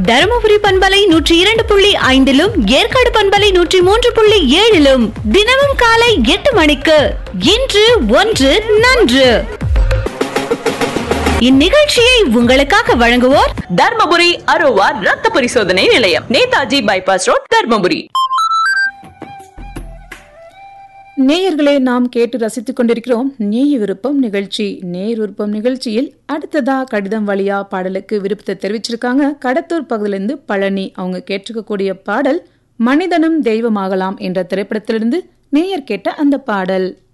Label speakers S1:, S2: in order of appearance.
S1: தருமபுரி பண்பலை நூற்றி இரண்டு புள்ளி ஐந்திலும் ஏற்காடு பண்பலை நூற்றி மூன்று புள்ளி ஏழிலும் தினமும் காலை எட்டு மணிக்கு இன்று ஒன்று நன்று இந்நிகழ்ச்சியை உங்களுக்காக வழங்குவோர்
S2: தர்மபுரி அரோவா ரத்த பரிசோதனை நிலையம் நேதாஜி பைபாஸ் ரோட் தர்மபுரி
S3: நேயர்களே நாம் கேட்டு ரசித்துக் கொண்டிருக்கிறோம் நேய விருப்பம் நிகழ்ச்சி நேயர் விருப்பம் நிகழ்ச்சியில் அடுத்ததா கடிதம் வழியா பாடலுக்கு விருப்பத்தை தெரிவிச்சிருக்காங்க கடத்தூர் பகுதியிலிருந்து பழனி அவங்க கேட்டிருக்கக்கூடிய பாடல் மனிதனும் தெய்வமாகலாம் என்ற திரைப்படத்திலிருந்து நேயர் கேட்ட அந்த பாடல்